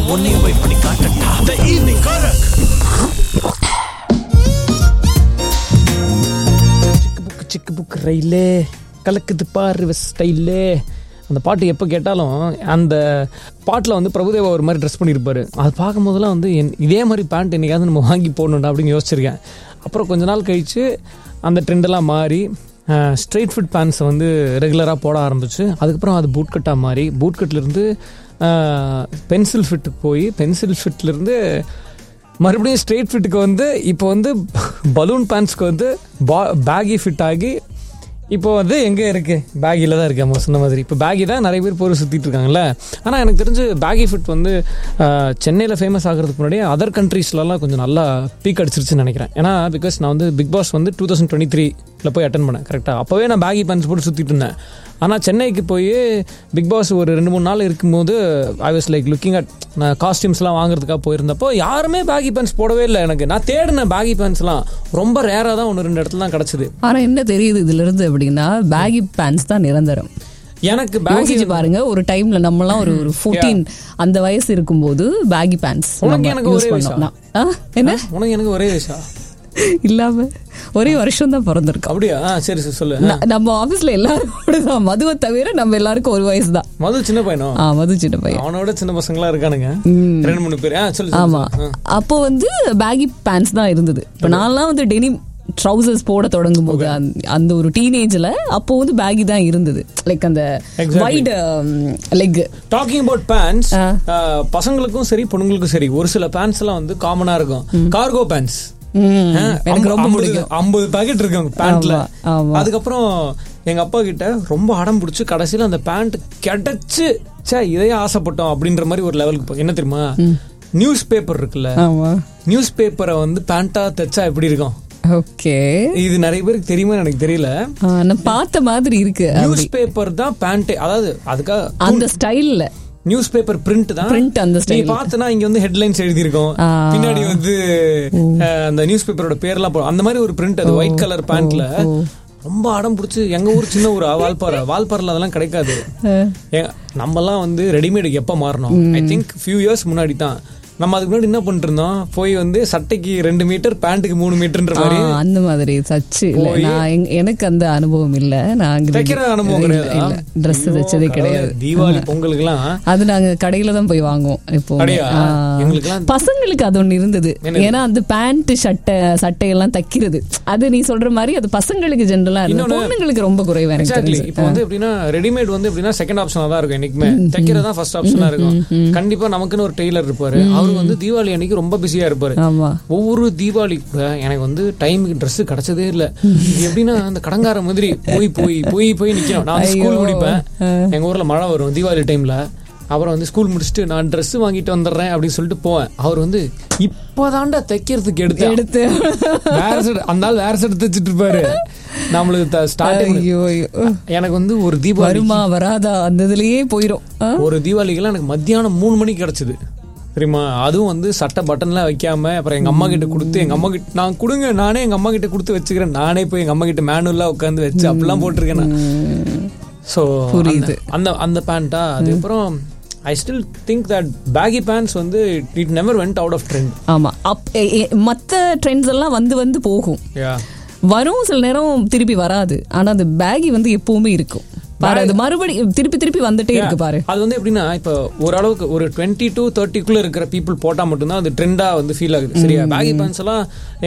உன்னையும் போய் பண்ணி காட்டட்டா த ஈவினிங் காரக் சிக்கு புக்கு சிக்கு புக்கு ரயிலே கலக்குது பாரு ஸ்டைலே அந்த பாட்டு எப்போ கேட்டாலும் அந்த பாட்டில் வந்து பிரபுதேவா ஒரு மாதிரி ட்ரெஸ் பண்ணியிருப்பாரு அது பார்க்கும்போதெல்லாம் வந்து என் இதே மாதிரி பேண்ட் என்னைக்காவது நம்ம வாங்கி போடணும்டா அப்படின்னு யோசிச்சிருக்கேன் அப்புறம் கொஞ்ச நாள் கழித்து அந்த ட்ரெண்டெல்லாம் மாறி ஸ்ட்ரெயிட் ஃபிட் பேண்ட்ஸை வந்து ரெகுலராக போட ஆரம்பிச்சு அதுக்கப்புறம் அது பூட் கட்டாக மாறி பூட் கட்லேருந்து பென்சில் ஃபிட்டுக்கு போய் பென்சில் ஃபிட்லேருந்து மறுபடியும் ஸ்ட்ரெயிட் ஃபிட்டுக்கு வந்து இப்போ வந்து பலூன் பேண்ட்ஸ்க்கு வந்து பா பேகி ஃபிட் ஆகி இப்போ வந்து எங்கே இருக்கு பேகியில் தான் இருக்கு அம்மா சொன்ன மாதிரி இப்போ பேகி தான் நிறைய பேர் போர் சுற்றிட்டு இருக்காங்கல்ல ஆனால் எனக்கு தெரிஞ்சு பேகி ஃபிட் வந்து சென்னையில் ஃபேமஸ் ஆகிறதுக்கு முன்னாடி அதர் கண்ட்ரீஸ்லலாம் கொஞ்சம் நல்லா பீக் அடிச்சிருச்சுன்னு நினைக்கிறேன் ஏன்னா பிகாஸ் நான் வந்து பிக் பாஸ் வந்து டூ தௌசண்ட் டுவெண்ட்டி த்ரீல போய் அட்டன் பண்ணேன் கரெக்டாக அப்போவே நான் பேகி பேண்ட்ஸ் போட்டு சுற்றிட்டு இருந்தேன் ஆனால் சென்னைக்கு போய் பிக் பாஸ் ஒரு ரெண்டு மூணு நாள் இருக்கும்போது I was like looking at நான் காஸ்டியூம்ஸ்லாம் வாங்குறதுக்காக போயிருந்தப்போ யாருமே பேகி பேண்ட்ஸ் போடவே இல்லை எனக்கு நான் தேடினேன் பேகி பேண்ட்ஸ்லாம் ரொம்ப ரேராக தான் ஒன்று ரெண்டு இடத்துல தான் கிடச்சிது ஆனா என்ன தெரியுது இதுல இருந்து அப்படின்னா பேகி பேண்ட்ஸ் தான் நிரந்தரம் எனக்கு பேகி யோசிச்சு பாருங்க ஒரு டைம்ல நம்மலாம் ஒரு ஒரு ஃபோர்டீன் அந்த வயசு இருக்கும்போது பேகி பேண்ட்ஸ் உனக்கு எனக்கு ஒரே என்ன உனக்கு எனக்கு ஒரே வயசா இல்லாம ஒரே வருஷம் தான் பிறந்திருக்கோம் அப்படியா ஆ, சரி சரி சொல்லு ந- நம்ம ஆபீஸ்ல எல்லாரும் அப்படிதான் மதுவை தவிர நம்ம எல்லாருக்கும் ஒரு வயசு தான் மது சின்ன பையனோ ஆ மது சின்ன பையன் அவனோட சின்ன பசங்களா இருக்கானுங்க ரெண்டு மூணு பேர் ஆ சொல்லு சொல்லு, ஆமா சொல்லு. அப்போ வந்து பேகி பேண்ட்ஸ் தான் இருந்தது இப்ப நான்லாம் வந்து டெனிம் ட்ரௌசர்ஸ் போட தொடங்கும் போது அந்த- அந்த ஒரு டீனேஜ்ல அப்போ வந்து பேகி தான் இருந்தது லைக் அந்த Exactly. Wide leg talking about pants பசங்களுக்கும் சரி பொண்ணுங்களுக்கும் சரி ஒரு சில பேண்ட்ஸ் எல்லாம் வந்து காமனா இருக்கும் கார்கோ பேண்ட்ஸ் எனக்கு ரொம்ப பிடிக்கும் ஐம்பது பாக்கெட் இருக்கு அவங்க பேண்ட்ல ஆமா, ஆமா. அதுக்கப்புறம் எங்க அப்பா கிட்ட ரொம்ப அடம் பிடிச்சி கடைசியில அந்த பேண்ட் கிடைச்சு சே இதையே ஆசைப்பட்டோம் அப்படின்ற மாதிரி ஒரு லெவலுக்கு போ- என்ன தெரியுமா நியூஸ் பேப்பர் இருக்குல்ல ஆமா நியூஸ் பேப்பரை வந்து பேண்டா தைச்சா எப்படி இருக்கும் ஓகே இது நிறைய பேருக்கு தெரியுமா எனக்கு தெரியல நான் பார்த்த மாதிரி இருக்கு நியூஸ் பேப்பர் தான் பேண்ட் அதாவது அதுக்காக அந்த ஸ்டைல்ல நியூஸ் பேப்பர் பிரிண்ட் தான் Print அந்த நீ style. பார்த்தனா இங்க வந்து ஹெட்லைன்ஸ் எழுதி இருக்கும் ஆ. பின்னாடி வந்து அஹ், அந்த நியூஸ் பேப்பரோட பேர்லாம் போடும் அந்த மாதிரி ஒரு பிரிண்ட் அது ஒயிட் கலர் பேண்ட்ல ரொம்ப அடம் பிடிச்சி எங்க ஊர் சின்ன ஊரா வால்பாறை வால்பாறைல அதெல்லாம் கிடைக்காது ஏ- நம்மலாம் வந்து ரெடிமேடுக்கு எப்ப மாறணும் ஐ திங்க் ஃபியூ இயர்ஸ் முன்னாடி தான் நம்ம அதுக்கு முன்னாடி என்ன பண்ணிட்டு இருந்தோம் போய் வந்து சட்டைக்கு ரெண்டு மீட்டர் பேண்ட்டுக்கு மூணு மீட்டர்ன்ற ஆ, மாதிரி அந்த மாதிரி சச்சு இல்ல நான் எங்க- எனக்கு அந்த அனுபவம் இல்ல நான் அங்க தைக்கிற அனுபவம் இல்ல, கிடையாதா இல்ல ட்ரெஸ் ஐயோ, தைச்சதே கடவுளே, கிடையாது தீபாவளி பொங்கலுக்குலாம் அது நாங்க கடையில தான் போய் வாங்குவோம் இப்போ அப்படியா? எங்களுக்கெல்லாம் பசங்களுக்கு அது ஒண்ணு இருந்தது ஏன்னா அந்த பேண்ட் சட்டை சட்டையெல்லாம் தைக்கிறது அது நீ சொல்ற மாதிரி அது பசங்களுக்கு ஜென்ரலா இருக்கு இன்னொன்னு- பொண்ணுங்களுக்கு ரொம்ப குறைவா எனக்கு எக்ஸாக்ட்லி தெரிஞ்சு இப்போ வந்து எப்படின்னா ரெடிமேட் வந்து எப்படின்னா செகண்ட் ஆப்ஷனா தான் இருக்கும் என்னைக்குமே தைக்கிறது தான் ஃபர்ஸ்ட் ஆப்ஷனா இருக்கும் கண்டிப்பா நமக்குன்னு ஒரு டெய்லர் இருப்பாரு அவரு வந்து தீபாவளி அன்னைக்கு ரொம்ப பிஸியா இருப்பாரு ஆமா ஒவ்வொரு தீபாவளி கூட எனக்கு வந்து டைமுக்கு Dress கிடைச்சதே இல்ல இது எப்படின்னா அந்த கடங்கார மாதிரி போய் போய் போய் போய் நிக்கணும் நான் வந்து ஸ்கூல் ஐயோ. முடிப்பேன் எங்க ஊர்ல மழை வரும் தீபாவளி டைம்ல அப்புறம் வந்து ஸ்கூல் முடிச்சுட்டு நான் Dress வாங்கிட்டு வந்துடுறேன் அப்படின்னு சொல்லிட்டு போவேன் அவர் வந்து இப்பதான்டா தைக்கிறதுக்கு எடுத்தேன் எடுத்து வேற செட் அந்த ஆள் வேற செட் தைச்சிட்டு இருப்பாரு நம்மளுக்கு ஸ்டார்டிங் ஐயோ ஐயோ. எனக்கு வந்து ஒரு தீபாவளி வருமா வராதா அந்த இதுலயே போயிரும் ஆ? ஒரு தீபாவளிக்கெல்லாம் எனக்கு மத்தியானம் மூணு மணிக்கு கிடைச்சது தெரியுமா அதுவும் வந்து சட்டை பட்டன்லாம் வைக்காம அப்புறம் எங்க அம்மா கிட்ட கொடுத்து எங்க அம்மா கிட்ட நான் கொடுங்க நானே எங்க அம்மா கிட்ட கொடுத்து வச்சுக்கிறேன் நானே போய் எங்க அம்மா கிட்ட மேனுவலா உட்காந்து வச்சு அப்படிலாம் போட்டிருக்கேன் நான் ஸோ புரியுது. அந்த அந்த பேண்டா அதுக்கப்புறம் I still think that baggy pants வந்து it never went out of trend ஆமா அப் எ- எ- மத்த ட்ரெண்ட்ஸ் எல்லாம் வந்து வந்து போகும் யா வரும் சில நேரம் திருப்பி வராது ஆனா அந்த பேகி வந்து எப்பவுமே இருக்கும் பாரு அது மறுபடி திருப்பி திருப்பி வந்துட்டே இருக்கு பாரு அது வந்து எப்படின்னா இப்போ ஓரளவுக்கு ஒரு டுவெண்ட்டி டு தேர்ட்டிக்குள்ள இருக்கிற பீப்புள் போட்டா மட்டும்தான் அது ட்ரெண்டா வந்து ஃபீல் ஆகுது சரியா பேகி பேண்ட்ஸ் எல்லாம்